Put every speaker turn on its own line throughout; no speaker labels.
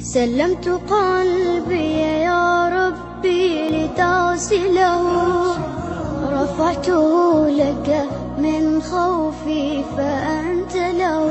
سلمت قلبي يا ربي لتصله رفعته لك من خوفي فأنت له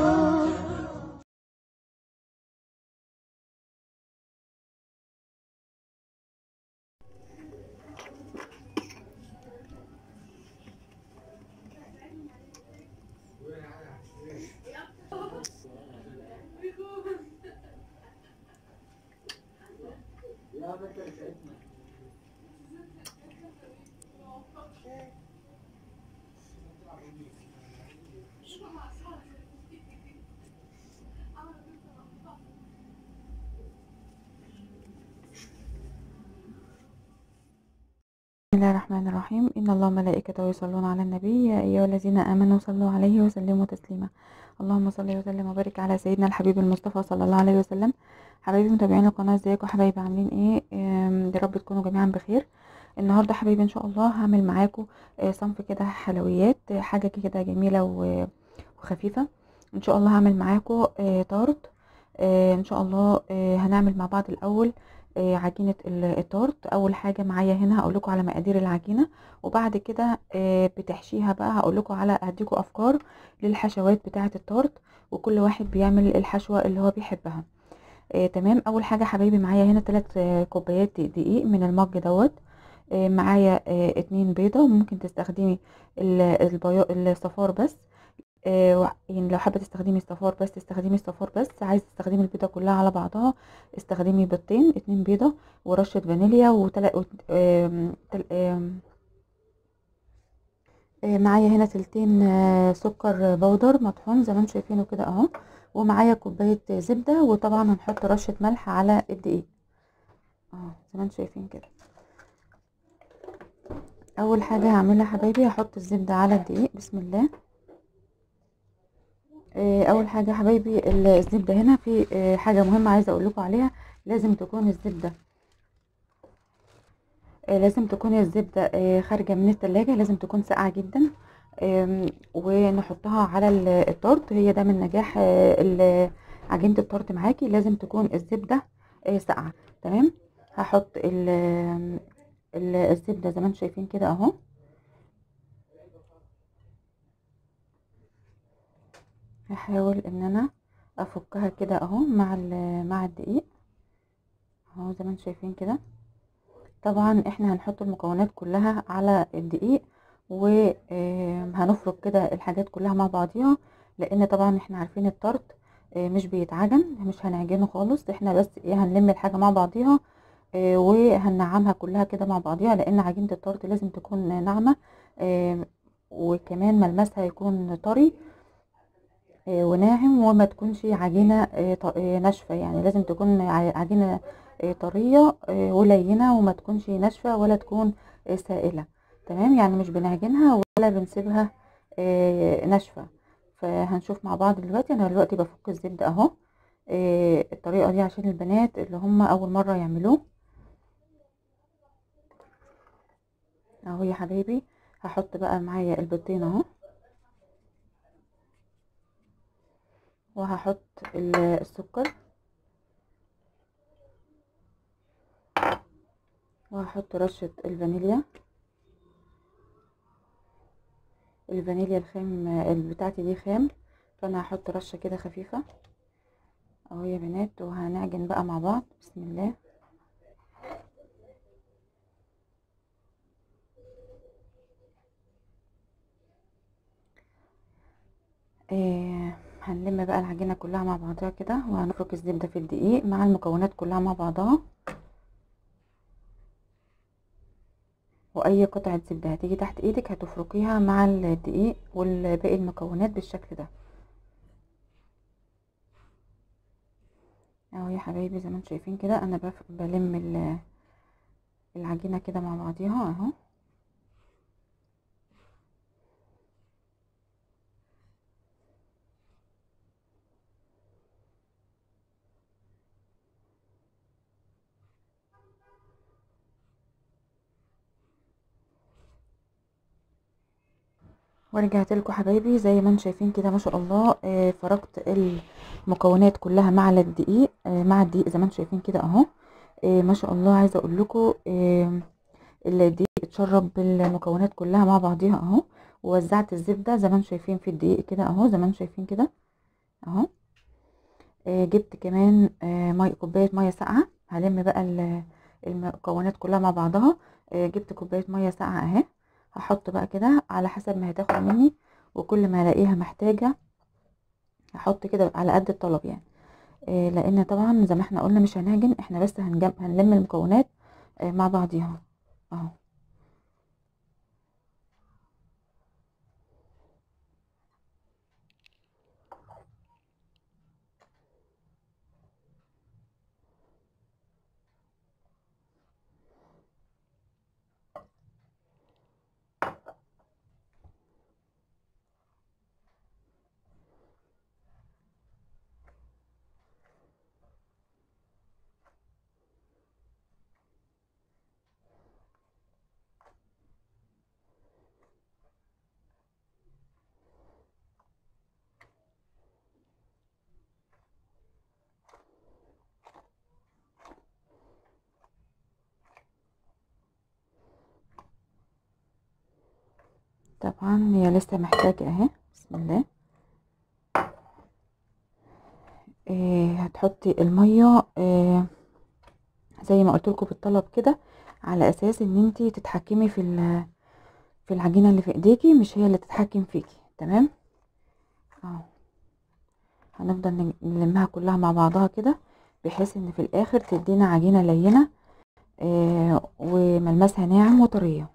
بسم الله الرحمن الرحيم إن الله وملائكته يصلون على النبي يا أيها الذين آمنوا صلوا عليه وسلموا تسليما اللهم صل وسلم وبارك على سيدنا الحبيب المصطفى صلى الله عليه وسلم حبايبي متابعين القناة ازيكم حبايبي عاملين ايه آم، يا رب تكونوا جميعا بخير النهارده حبايبي ان شاء الله هعمل معاكم آه، صنف كده حلويات آه، حاجه كده جميله و- وخفيفه ان شاء الله هعمل معاكم آه، تارت آه، ان شاء الله آه، هنعمل مع بعض الاول آه، عجينه ال- التارت اول حاجه معايا هنا هقول لكم على مقادير العجينه وبعد كده آه، بتحشيها بقى هقول لكم على هديكم افكار للحشوات بتاعه التارت وكل واحد بيعمل الحشوه اللي هو بيحبها آه، تمام اول حاجه حبايبي معايا هنا 3 كوبايات دقيق من المج دوت آه، معايا آه، اتنين بيضه ممكن تستخدمي ال- البياض الصفار بس آه، وع- يعني لو حابه تستخدمي الصفار بس تستخدمي الصفار بس عايزه تستخدمي البيضه كلها على بعضها استخدمي بيضتين اتنين بيضه ورشه فانيليا وتل... وت- آم، تل... آم، آه، معايا هنا تلتين آه، سكر بودر مطحون زي ما انتم شايفينه كده اهو ومعايا كوبايه زبده وطبعا هنحط رشه ملح على الدقيق اهو زي ما انتم شايفين كده اول حاجه هعملها حبايبي هحط الزبده على الدقيق بسم الله آه، اول حاجه حبايبي ال- الزبده هنا في آه، حاجه مهمه عايزه اقول لكم عليها لازم تكون الزبده آه، لازم تكون الزبده آه، خارجه من التلاجة لازم تكون ساقعه جدا آم، ونحطها على ال- التورت هي ده من نجاح آه، ال- عجينه التورت معاكي لازم تكون الزبده آه، ساقعه تمام هحط ال- ال- الزبده زي ما انتم شايفين كده اهو هحاول ان انا افكها كده اهو مع ال- مع الدقيق اهو زي ما انتم شايفين كده طبعا احنا هنحط المكونات كلها على الدقيق وهنفرك كده الحاجات كلها مع بعضيها لان طبعا احنا عارفين الطرد آه، مش بيتعجن مش هنعجنه خالص احنا بس ايه هنلم الحاجه مع بعضيها آه، وهننعمها كلها كده مع بعضيها لان عجينه الطرد لازم تكون ناعمه آه، وكمان ملمسها يكون طري آه، وناعم وما تكونش عجينة آه، ط- آه، ناشفة يعني لازم تكون ع- عجينة آه، طرية آه، ولينة وما تكونش ناشفة ولا تكون آه، سائلة تمام يعني مش بنعجنها ولا بنسيبها آه، ناشفة فهنشوف مع بعض دلوقتي انا دلوقتي بفك الزبدة اهو آه، الطريقة دي عشان البنات اللي هم اول مرة يعملوه اهو يا حبايبي هحط بقى معايا البيضتين اهو وهحط ال- السكر وهحط رشة الفانيليا الفانيليا الخام ال- بتاعتي دي خام فانا هحط رشة كده خفيفة اهو يا بنات وهنعجن بقى مع بعض بسم الله آه هنلم بقى العجينة كلها مع بعضها كده وهنفرك الزبدة في الدقيق مع المكونات كلها مع بعضها واي قطعة زبدة هتيجي تحت ايدك هتفركيها مع الدقيق والباقي المكونات بالشكل ده اهو يا حبايبي زي ما انتم شايفين كده انا بف- بلم ال- العجينة كده مع بعضيها اهو ورجعت لكم حبايبي زي ما انتم شايفين كده ما شاء الله آه، فرقت المكونات كلها مع الدقيق آه، مع الدقيق زي ما انتم شايفين كده اهو آه، ما شاء الله عايزه اقول لكم الدقيق اتشرب بالمكونات كلها مع بعضيها اهو ووزعت الزبده زي ما انتم شايفين في الدقيق كده اهو زي ما انتم شايفين كده اهو آه، جبت كمان آه، مي كوبايه ميه ساقعه هلم بقى ال- المكونات كلها مع بعضها آه، جبت كوبايه ميه ساقعه اهي هحط بقى كده على حسب ما هتاخد مني وكل ما الاقيها محتاجه هحط كده على قد الطلب يعني آه، لان طبعا زي ما احنا قلنا مش هنعجن احنا بس هنجم هنلم المكونات آه، مع بعضيها اهو طبعا هي لسه محتاجه اهي بسم الله آه، هتحطي الميه آه، زي ما قلت لكم بالطلب كده على اساس ان انتي تتحكمي في ال- في العجينه اللي في ايديكي مش هي اللي تتحكم فيكي تمام اهو هنفضل نج- نلمها كلها مع بعضها كده بحيث ان في الاخر تدينا عجينه لينه آه وملمسها ناعم وطريه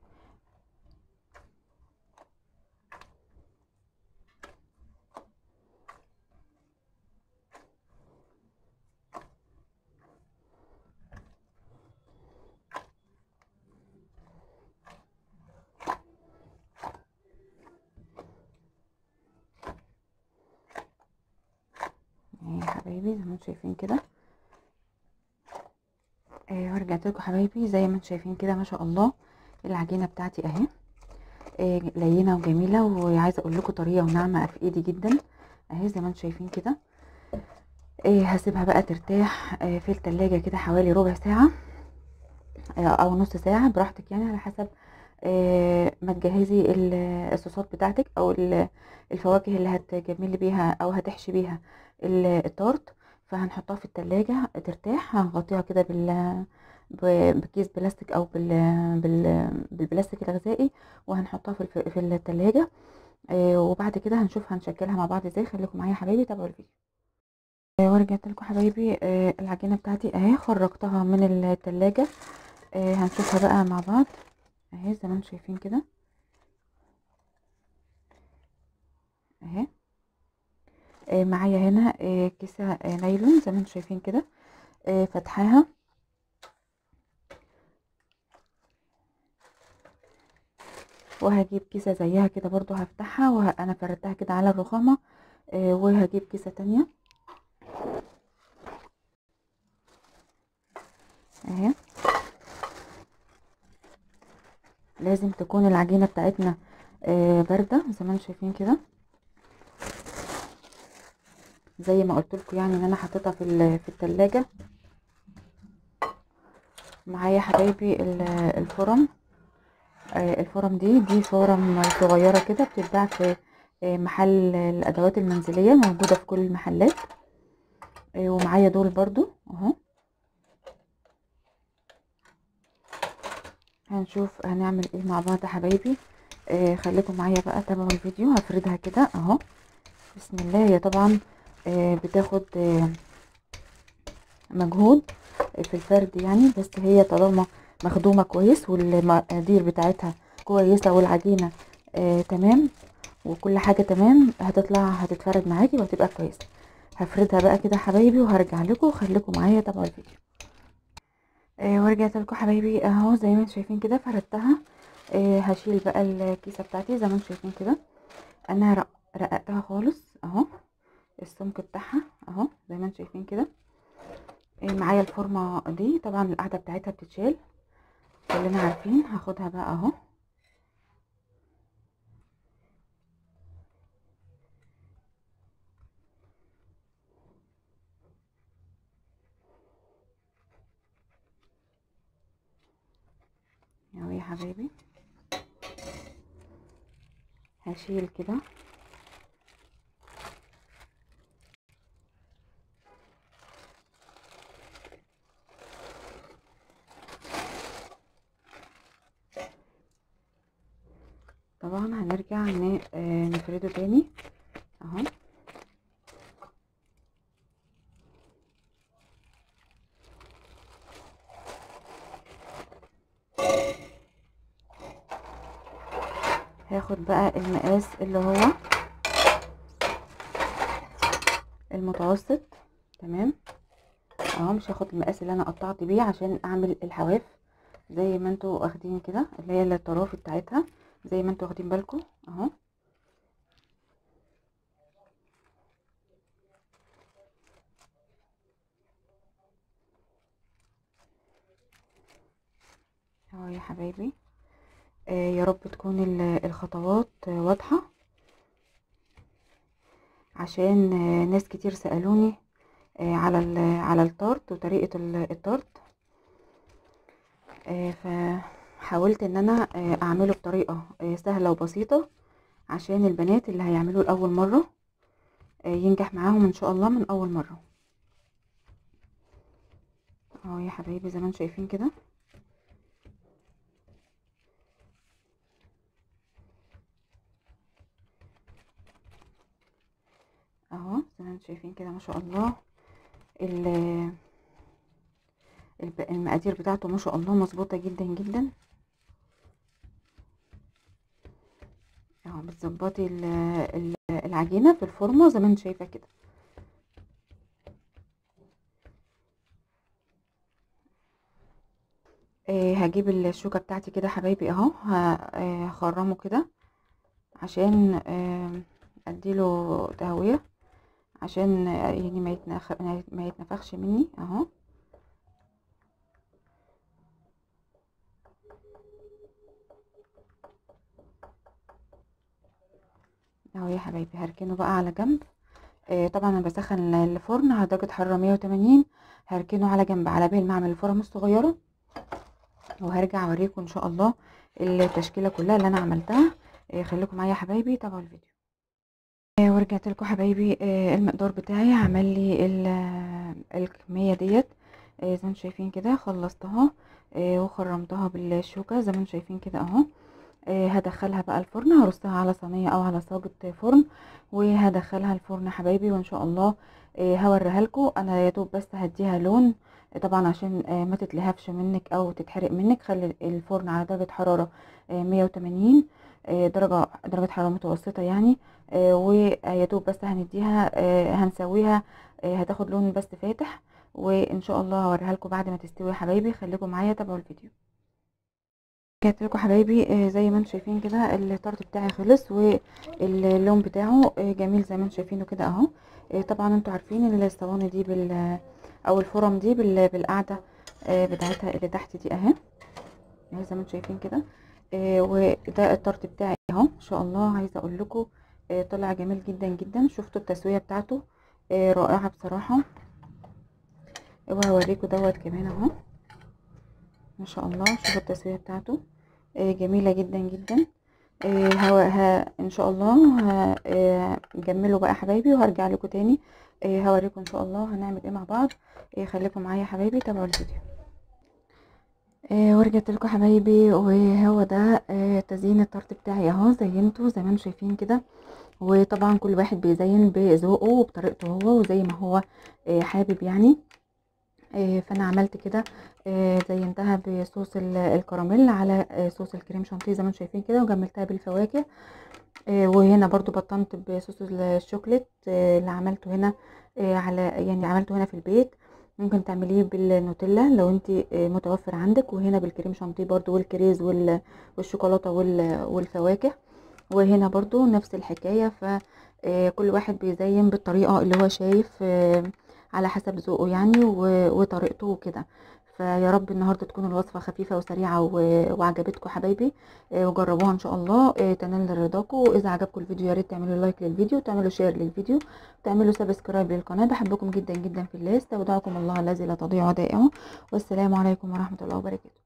اهي يا حبايبي زي ما انتم شايفين كده آه ورجعت لكم حبايبي زي ما انتم شايفين كده ما شاء الله العجينه بتاعتي اهي آه لينه وجميله وعايزه اقول لكم طريه وناعمه في ايدي جدا اهي زي ما انتم شايفين كده آه هسيبها بقى ترتاح آه في التلاجة كده حوالي ربع ساعه آه او نص ساعه براحتك يعني على حسب آه ما تجهزي ال- الصوصات بتاعتك او ال- الفواكه اللي هتجملي بيها او هتحشي بيها ال- التارت فهنحطها في التلاجة ترتاح هنغطيها كده بال ب- بكيس بلاستيك او بال... بال... بالبلاستيك الغذائي وهنحطها في الف... في التلاجة آه وبعد كده هنشوف هنشكلها مع بعض ازاي خليكم معايا يا حبايبي تابعوا الفيديو آه ورجعت لكم حبايبي آه العجينة بتاعتي اهي خرجتها من التلاجة آه هنشوفها بقى مع بعض اهي زي ما انتم شايفين كده اهي آه معايا هنا آه كيسة آه نايلون زي ما انتم شايفين كده آه فتحاها وهجيب كيسة زيها كده برضو هفتحها وانا فردتها كده على الرخامة آه وهجيب كيسة تانية اهي لازم تكون العجينة بتاعتنا آه باردة زي ما انتم شايفين كده زي ما قلت لكم يعني ان انا حطيتها في ال- في التلاجة معايا حبايبي ال- الفرن آه، الفرن دي دي فرن صغيرة كده بتتباع في آه، محل الأدوات المنزلية موجودة في كل المحلات آه، ومعايا دول برضو اهو هنشوف هنعمل ايه مع بعض يا حبايبي آه، خليكم معايا بقى تابعوا الفيديو هفردها كده اهو بسم الله هي طبعا آه، بتاخد آه، مجهود في الفرد يعني بس هي طالما مخدومة كويس والمقادير بتاعتها كويسة والعجينة آه تمام وكل حاجة تمام هتطلع هتتفرد معاكي وهتبقى كويسة هفردها بقى كده حبايبي وهرجع لكم خليكم معايا تابعوا الفيديو آه ورجعت لكم حبايبي اهو زي ما انتم شايفين كده فردتها آه هشيل بقى الكيسة بتاعتي زي ما انتم شايفين كده انا رق- رققتها خالص اهو السمك بتاعها اهو زي ما انتم شايفين كده آه معايا الفورمة دي طبعا القاعدة بتاعتها بتتشال كلنا عارفين هاخدها بقى اهو حبايبي هشيل كده طبعا هنرجع ن- آه، نفرده تاني اهو هاخد بقى المقاس اللي هو المتوسط تمام اهو مش هاخد المقاس اللي انا قطعت بيه عشان اعمل الحواف زي ما انتوا واخدين كده اللي هي الطرافي بتاعتها زي ما انتوا واخدين بالكم اهو اهو يا حبايبي آه يا رب تكون ال- الخطوات آه، واضحة عشان آه، ناس كتير سألوني آه، على ال- على الطارت وطريقة ال- الطارت آه، فحاولت ان انا آه، اعمله بطريقة آه، سهلة وبسيطة عشان البنات اللي هيعملوه لأول مرة آه، ينجح معاهم ان شاء الله من اول مرة اهو يا حبايبي زي ما انتم شايفين كده اهو زي ما انتم شايفين كده ما شاء الله ال- الب- المقادير بتاعته ما شاء الله مظبوطة جدا جدا اهو بتظبطي ال- ال- العجينة في الفورمة زي ما انت شايفة كده آه، هجيب الشوكة بتاعتي كده حبايبي اهو ه- آه، هخرمه كده عشان آه، اديله تهوية عشان آه، يعني ما يتنخ... ما يتنفخش مني اهو اهو يا حبايبي هركنه بقى على جنب آه، طبعا انا بسخن الفرن على درجة حرارة 180 هركنه على جنب على بال ما اعمل الفرن الصغيرة وهرجع اوريكم ان شاء الله التشكيلة كلها اللي انا عملتها آه، خليكم معايا يا حبايبي تابعوا الفيديو آه، ورجعت لكم حبايبي آه، المقدار بتاعي عمل لي ال- آه، الكمية ديت آه، زي ما انتم شايفين كده خلصتها آه، وخرمتها بالشوكة زي ما انتم شايفين كده اهو آه، هدخلها بقى الفرن هرصها على صينية او على صاجة فرن وهدخلها الفرن حبايبي وان شاء الله آه، هوريها لكم انا يا دوب بس هديها لون آه، طبعا عشان آه، ما تتلهفش منك او تتحرق منك خلي الفرن على درجة حرارة آه، 180 آه، درجة درجة حرارة متوسطة يعني آه، ويا دوب بس هنديها آه، هنسويها آه، هتاخد لون بس فاتح وان شاء الله هوريها لكم بعد ما تستوي يا حبايبي خليكم معايا تابعوا الفيديو رجعت لكم حبايبي آه، زي ما انتم شايفين كده الطرد بتاعي خلص واللون بتاعه آه، جميل زي ما انتم شايفينه كده اهو آه، طبعا انتوا عارفين ان الصواني دي بال او الفرم دي بال- بالقعده آه، بتاعتها اللي تحت دي اهي اهي زي ما انتم شايفين كده آه، وده الطرد بتاعي اهو ما شاء الله عايزه اقول لكم آه، طلع جميل جدا جدا شفتوا التسويه بتاعته آه، رائعه بصراحه وهوريكم دوت كمان اهو ما شاء الله شوفوا التسويه بتاعته آه، جميله جدا جدا آه، هو ها ان شاء الله ه- آه، جملوا بقى يا حبايبي وهرجع لكم تاني آه، هوريكم ان شاء الله هنعمل ايه مع بعض آه، خليكم معايا يا حبايبي تابعوا الفيديو آه، ورجعت لكم حبايبي وهو ده آه، تزيين التارت بتاعي اهو زينته زي ما انتم شايفين كده وطبعا كل واحد بيزين بذوقه وبطريقته هو وزي ما هو آه، حابب يعني آه، فانا عملت كده آه، زينتها بصوص ال- الكراميل على آه، صوص الكريم شانتيه زي ما انتم شايفين كده وجملتها بالفواكه آه، وهنا برضو بطنت بصوص الشوكليت آه، اللي عملته هنا آه، على يعني عملته هنا في البيت ممكن تعمليه بالنوتيلا لو انت آه، متوفر عندك وهنا بالكريم شانتيه برضو والكريز وال- والشوكولاته وال- والفواكه وهنا برضو نفس الحكاية فكل واحد بيزين بالطريقة اللي هو شايف آه، على حسب ذوقه يعني و- وطريقته وكده فيا رب النهارده تكون الوصفه خفيفه وسريعه و- وعجبتكم حبايبي آه، وجربوها ان شاء الله آه، تنال رضاكم واذا عجبكم الفيديو يا ريت تعملوا لايك للفيديو تعملوا شير للفيديو تعملوا سبسكرايب للقناه بحبكم جدا جدا في الله استودعكم الله الذي لا تضيع ودائعه والسلام عليكم ورحمه الله وبركاته